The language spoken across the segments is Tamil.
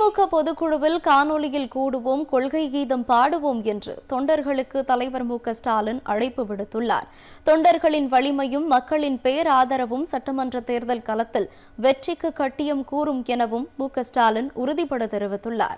திமுக பொதுக்குழுவில் காணொலியில் கூடுவோம் கொள்கை கீதம் பாடுவோம் என்று தொண்டர்களுக்கு தலைவர் மு க ஸ்டாலின் அழைப்பு விடுத்துள்ளார் தொண்டர்களின் வலிமையும் மக்களின் பேராதரவும் சட்டமன்ற தேர்தல் களத்தில் வெற்றிக்கு கட்டியம் கூறும் எனவும் மு க ஸ்டாலின் உறுதிபட தெரிவித்துள்ளார்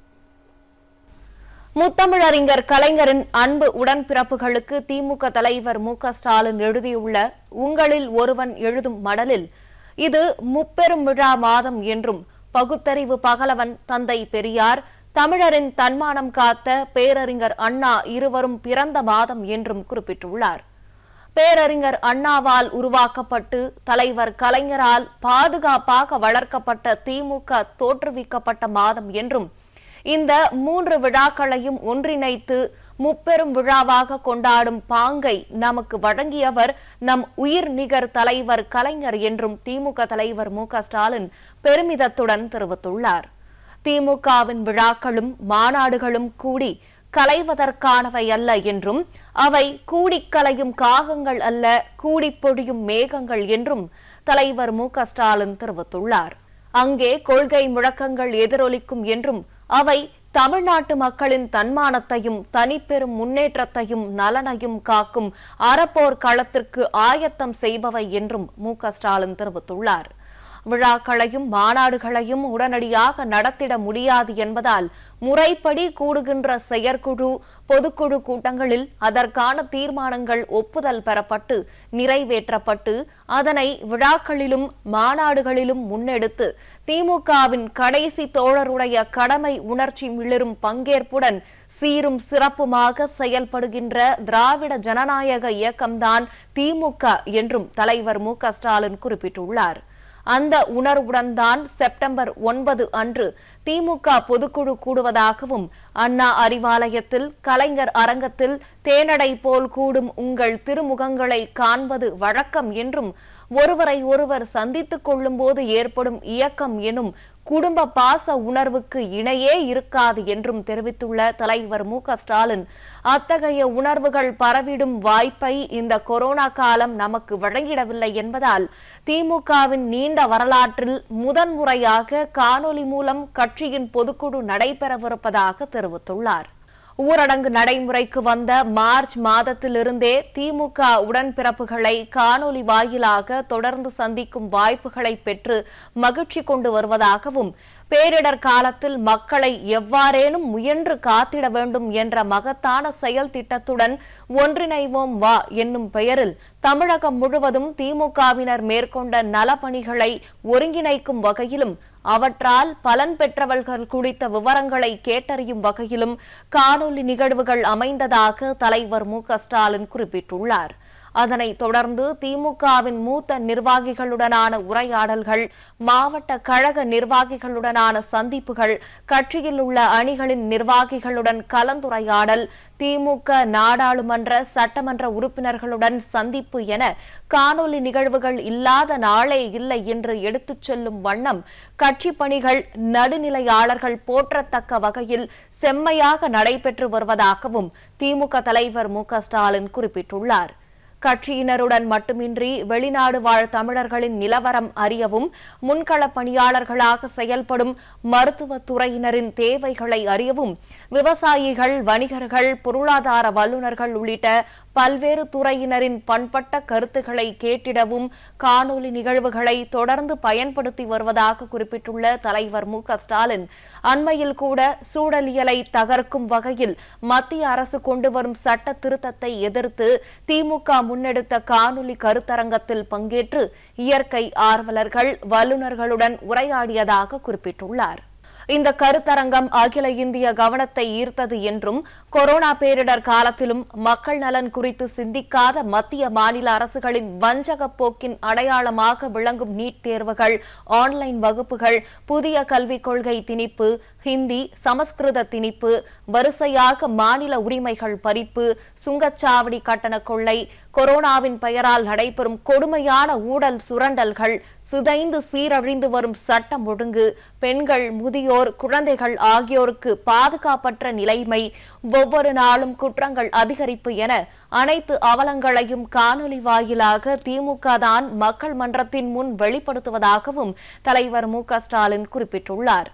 முத்தமிழறிஞர் கலைஞரின் அன்பு உடன்பிறப்புகளுக்கு திமுக தலைவர் மு க ஸ்டாலின் எழுதியுள்ள உங்களில் ஒருவன் எழுதும் மடலில் இது முப்பெரும் விழா மாதம் என்றும் பகுத்தறிவு பகலவன் தந்தை பெரியார் தமிழரின் தன்மானம் காத்த பேரறிஞர் அண்ணா இருவரும் பிறந்த மாதம் என்றும் குறிப்பிட்டுள்ளார் பேரறிஞர் அண்ணாவால் உருவாக்கப்பட்டு தலைவர் கலைஞரால் பாதுகாப்பாக வளர்க்கப்பட்ட திமுக தோற்றுவிக்கப்பட்ட மாதம் என்றும் இந்த மூன்று விழாக்களையும் ஒன்றிணைத்து முப்பெரும் விழாவாக கொண்டாடும் பாங்கை நமக்கு வழங்கியவர் நம் உயிர் நிகர் தலைவர் கலைஞர் என்றும் திமுக தலைவர் மு க ஸ்டாலின் பெருமிதத்துடன் தெரிவித்துள்ளார் திமுகவின் விழாக்களும் மாநாடுகளும் கூடி கலைவதற்கானவை அல்ல என்றும் அவை கூடிக் கலையும் காகங்கள் அல்ல கூடிப் பொழியும் மேகங்கள் என்றும் தலைவர் மு க ஸ்டாலின் தெரிவித்துள்ளார் அங்கே கொள்கை முழக்கங்கள் எதிரொலிக்கும் என்றும் அவை தமிழ்நாட்டு மக்களின் தன்மானத்தையும் தனிப்பெரும் முன்னேற்றத்தையும் நலனையும் காக்கும் அறப்போர் களத்திற்கு ஆயத்தம் செய்பவை என்றும் மு க ஸ்டாலின் தெரிவித்துள்ளார் விழாக்களையும் மாநாடுகளையும் உடனடியாக நடத்திட முடியாது என்பதால் முறைப்படி கூடுகின்ற செயற்குழு பொதுக்குழு கூட்டங்களில் அதற்கான தீர்மானங்கள் ஒப்புதல் பெறப்பட்டு நிறைவேற்றப்பட்டு அதனை விழாக்களிலும் மாநாடுகளிலும் முன்னெடுத்து திமுகவின் கடைசி தோழருடைய கடமை உணர்ச்சி மிளிரும் பங்கேற்புடன் சீரும் சிறப்புமாக செயல்படுகின்ற திராவிட ஜனநாயக இயக்கம்தான் திமுக என்றும் தலைவர் மு க ஸ்டாலின் குறிப்பிட்டுள்ளார் அந்த உணர்வுடன் தான் செப்டம்பர் ஒன்பது அன்று திமுக பொதுக்குழு கூடுவதாகவும் அண்ணா அறிவாலயத்தில் கலைஞர் அரங்கத்தில் தேனடை போல் கூடும் உங்கள் திருமுகங்களை காண்பது வழக்கம் என்றும் ஒருவரை ஒருவர் சந்தித்துக் கொள்ளும் போது ஏற்படும் இயக்கம் எனும் குடும்ப பாச உணர்வுக்கு இணையே இருக்காது என்றும் தெரிவித்துள்ள தலைவர் மு க ஸ்டாலின் அத்தகைய உணர்வுகள் பரவிடும் வாய்ப்பை இந்த கொரோனா காலம் நமக்கு வழங்கிடவில்லை என்பதால் திமுகவின் நீண்ட வரலாற்றில் முதன்முறையாக காணொலி மூலம் கட்சியின் பொதுக்குழு நடைபெறவிருப்பதாக தெரிவித்துள்ளார் ஊரடங்கு நடைமுறைக்கு வந்த மார்ச் மாதத்திலிருந்தே திமுக உடன்பிறப்புகளை காணொலி வாயிலாக தொடர்ந்து சந்திக்கும் வாய்ப்புகளை பெற்று மகிழ்ச்சி கொண்டு வருவதாகவும் பேரிடர் காலத்தில் மக்களை எவ்வாறேனும் முயன்று காத்திட வேண்டும் என்ற மகத்தான செயல் திட்டத்துடன் ஒன்றிணைவோம் வா என்னும் பெயரில் தமிழகம் முழுவதும் திமுகவினர் மேற்கொண்ட நலப்பணிகளை ஒருங்கிணைக்கும் வகையிலும் அவற்றால் பலன் பெற்றவர்கள் குறித்த விவரங்களை கேட்டறியும் வகையிலும் காணொலி நிகழ்வுகள் அமைந்ததாக தலைவர் மு க ஸ்டாலின் குறிப்பிட்டுள்ளார் அதனைத் தொடர்ந்து திமுகவின் மூத்த நிர்வாகிகளுடனான உரையாடல்கள் மாவட்ட கழக நிர்வாகிகளுடனான சந்திப்புகள் கட்சியில் உள்ள அணிகளின் நிர்வாகிகளுடன் கலந்துரையாடல் திமுக நாடாளுமன்ற சட்டமன்ற உறுப்பினர்களுடன் சந்திப்பு என காணொலி நிகழ்வுகள் இல்லாத நாளே இல்லை என்று எடுத்துச் செல்லும் வண்ணம் கட்சி பணிகள் நடுநிலையாளர்கள் போற்றத்தக்க வகையில் செம்மையாக நடைபெற்று வருவதாகவும் திமுக தலைவர் மு க ஸ்டாலின் குறிப்பிட்டுள்ளார் கட்சியினருடன் மட்டுமின்றி வெளிநாடு வாழ் தமிழர்களின் நிலவரம் அறியவும் முன்களப் பணியாளர்களாக செயல்படும் மருத்துவத் துறையினரின் தேவைகளை அறியவும் விவசாயிகள் வணிகர்கள் பொருளாதார வல்லுநர்கள் உள்ளிட்ட பல்வேறு துறையினரின் பண்பட்ட கருத்துக்களை கேட்டிடவும் காணொலி நிகழ்வுகளை தொடர்ந்து பயன்படுத்தி வருவதாக குறிப்பிட்டுள்ள தலைவர் மு க ஸ்டாலின் அண்மையில் கூட சூழலியலை தகர்க்கும் வகையில் மத்திய அரசு கொண்டு வரும் சட்ட திருத்தத்தை எதிர்த்து திமுக முன்னெடுத்த காணொலி கருத்தரங்கத்தில் பங்கேற்று இயற்கை ஆர்வலர்கள் வல்லுநர்களுடன் உரையாடியதாக குறிப்பிட்டுள்ளார் இந்த கருத்தரங்கம் அகில இந்திய கவனத்தை ஈர்த்தது என்றும் கொரோனா பேரிடர் காலத்திலும் மக்கள் நலன் குறித்து சிந்திக்காத மத்திய மாநில அரசுகளின் வஞ்சக போக்கின் அடையாளமாக விளங்கும் நீட் தேர்வுகள் ஆன்லைன் வகுப்புகள் புதிய கல்விக் கொள்கை திணிப்பு ஹிந்தி சமஸ்கிருத திணிப்பு வரிசையாக மாநில உரிமைகள் பறிப்பு சுங்கச்சாவடி கட்டண கொள்ளை கொரோனாவின் பெயரால் நடைபெறும் கொடுமையான ஊழல் சுரண்டல்கள் சிதைந்து சீரழிந்து வரும் சட்டம் ஒழுங்கு பெண்கள் முதியோர் குழந்தைகள் ஆகியோருக்கு பாதுகாப்பற்ற நிலைமை ஒவ்வொரு நாளும் குற்றங்கள் அதிகரிப்பு என அனைத்து அவலங்களையும் காணொலி வாயிலாக திமுக தான் மக்கள் மன்றத்தின் முன் வெளிப்படுத்துவதாகவும் தலைவர் மு க ஸ்டாலின் குறிப்பிட்டுள்ளார்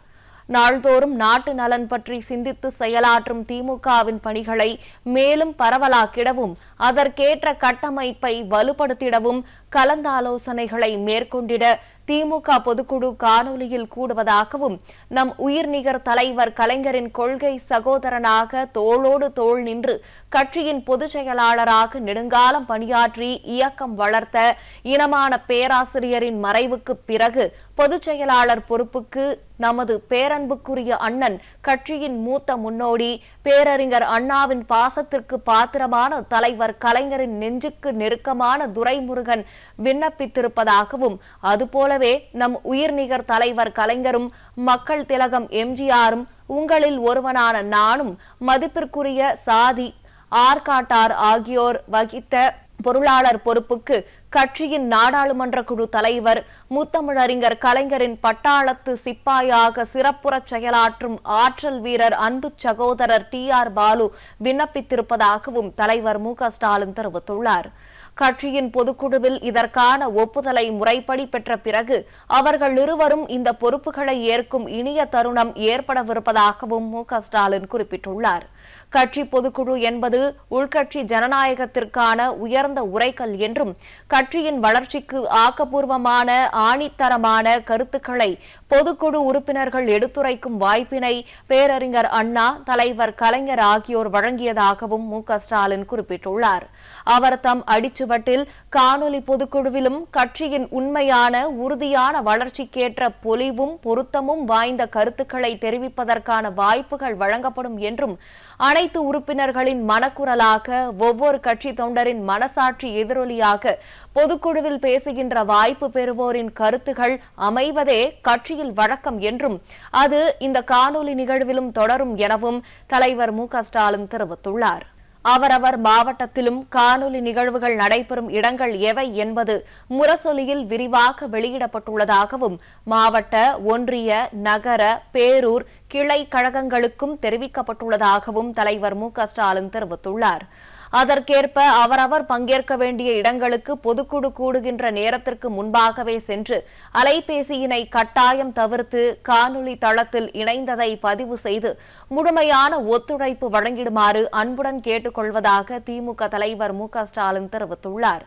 நாள்தோறும் நாட்டு நலன் பற்றி சிந்தித்து செயலாற்றும் திமுகவின் பணிகளை மேலும் பரவலாக்கிடவும் அதற்கேற்ற கட்டமைப்பை வலுப்படுத்திடவும் கலந்தாலோசனைகளை மேற்கொண்டிட திமுக பொதுக்குழு காணொலியில் கூடுவதாகவும் நம் உயிர்நிகர் தலைவர் கலைஞரின் கொள்கை சகோதரனாக தோளோடு தோள் நின்று கட்சியின் பொதுச் செயலாளராக நெடுங்காலம் பணியாற்றி இயக்கம் வளர்த்த இனமான பேராசிரியரின் மறைவுக்கு பிறகு பொதுச் செயலாளர் பொறுப்புக்கு நமது பேரன்புக்குரிய அண்ணன் கட்சியின் மூத்த முன்னோடி பேரறிஞர் அண்ணாவின் பாசத்திற்கு பாத்திரமான தலைவர் கலைஞரின் நெஞ்சுக்கு நெருக்கமான துரைமுருகன் விண்ணப்பித்திருப்பதாகவும் அதுபோலவே நம் உயிர்நிகர் தலைவர் கலைஞரும் மக்கள் திலகம் எம்ஜிஆரும் உங்களில் ஒருவனான நானும் மதிப்பிற்குரிய சாதி ஆர்காட்டார் ஆகியோர் வகித்த பொருளாளர் பொறுப்புக்கு கட்சியின் நாடாளுமன்ற குழு தலைவர் முத்தமிழறிஞர் கலைஞரின் பட்டாளத்து சிப்பாயாக சிறப்புறச் செயலாற்றும் ஆற்றல் வீரர் அன்பு சகோதரர் டி ஆர் பாலு விண்ணப்பித்திருப்பதாகவும் தலைவர் மு க ஸ்டாலின் தெரிவித்துள்ளார் கட்சியின் பொதுக்குழுவில் இதற்கான ஒப்புதலை முறைப்படி பெற்ற பிறகு அவர்கள் இருவரும் இந்த பொறுப்புகளை ஏற்கும் இனிய தருணம் ஏற்படவிருப்பதாகவும் மு க ஸ்டாலின் குறிப்பிட்டுள்ளார் கட்சி பொதுக்குழு என்பது உள்கட்சி ஜனநாயகத்திற்கான உயர்ந்த உரைக்கல் என்றும் கட்சியின் வளர்ச்சிக்கு ஆக்கப்பூர்வமான ஆணித்தரமான கருத்துக்களை பொதுக்குழு உறுப்பினர்கள் எடுத்துரைக்கும் வாய்ப்பினை பேரறிஞர் அண்ணா தலைவர் கலைஞர் ஆகியோர் வழங்கியதாகவும் மு க ஸ்டாலின் குறிப்பிட்டுள்ளார் அவர் தம் அடிச்சுவட்டில் காணொலி பொதுக்குழுவிலும் கட்சியின் உண்மையான உறுதியான வளர்ச்சிக்கேற்ற பொலிவும் பொருத்தமும் வாய்ந்த கருத்துக்களை தெரிவிப்பதற்கான வாய்ப்புகள் வழங்கப்படும் என்றும் அனைத்து உறுப்பினர்களின் மனக்குரலாக ஒவ்வொரு கட்சி தொண்டரின் மனசாட்சி எதிரொலியாக பொதுக்குழுவில் பேசுகின்ற வாய்ப்பு பெறுவோரின் கருத்துகள் அமைவதே கட்சியில் வழக்கம் என்றும் அது இந்த காணொலி நிகழ்விலும் தொடரும் எனவும் தலைவர் மு க ஸ்டாலின் தெரிவித்துள்ளார் அவரவர் மாவட்டத்திலும் காணொலி நிகழ்வுகள் நடைபெறும் இடங்கள் எவை என்பது முரசொலியில் விரிவாக வெளியிடப்பட்டுள்ளதாகவும் மாவட்ட ஒன்றிய நகர பேரூர் கிளை கழகங்களுக்கும் தெரிவிக்கப்பட்டுள்ளதாகவும் தலைவர் மு க ஸ்டாலின் தெரிவித்துள்ளார் அதற்கேற்ப அவரவர் பங்கேற்க வேண்டிய இடங்களுக்கு பொதுக்குழு கூடுகின்ற நேரத்திற்கு முன்பாகவே சென்று அலைபேசியினை கட்டாயம் தவிர்த்து காணொலி தளத்தில் இணைந்ததை பதிவு செய்து முழுமையான ஒத்துழைப்பு வழங்கிடுமாறு அன்புடன் கேட்டுக்கொள்வதாக திமுக தலைவர் மு க ஸ்டாலின் தெரிவித்துள்ளார்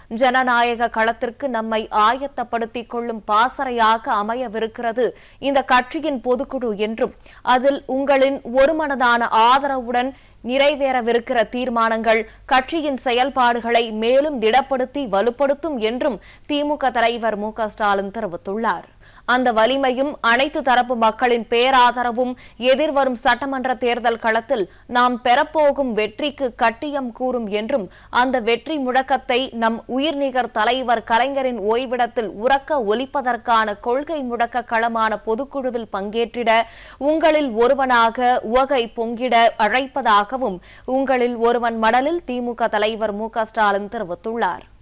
ஜனநாயக களத்திற்கு நம்மை ஆயத்தப்படுத்திக் கொள்ளும் பாசறையாக அமையவிருக்கிறது இந்த கட்சியின் பொதுக்குழு என்றும் அதில் உங்களின் ஒருமனதான ஆதரவுடன் நிறைவேறவிருக்கிற தீர்மானங்கள் கட்சியின் செயல்பாடுகளை மேலும் திடப்படுத்தி வலுப்படுத்தும் என்றும் திமுக தலைவர் மு க ஸ்டாலின் தெரிவித்துள்ளார் அந்த வலிமையும் அனைத்து தரப்பு மக்களின் பேராதரவும் எதிர்வரும் சட்டமன்ற தேர்தல் களத்தில் நாம் பெறப்போகும் வெற்றிக்கு கட்டியம் கூறும் என்றும் அந்த வெற்றி முழக்கத்தை நம் உயிர்நிகர் தலைவர் கலைஞரின் ஓய்விடத்தில் உறக்க ஒலிப்பதற்கான கொள்கை முழக்க களமான பொதுக்குழுவில் பங்கேற்றிட உங்களில் ஒருவனாக உவகை பொங்கிட அழைப்பதாகவும் உங்களில் ஒருவன் மடலில் திமுக தலைவர் மு க ஸ்டாலின் தெரிவித்துள்ளார்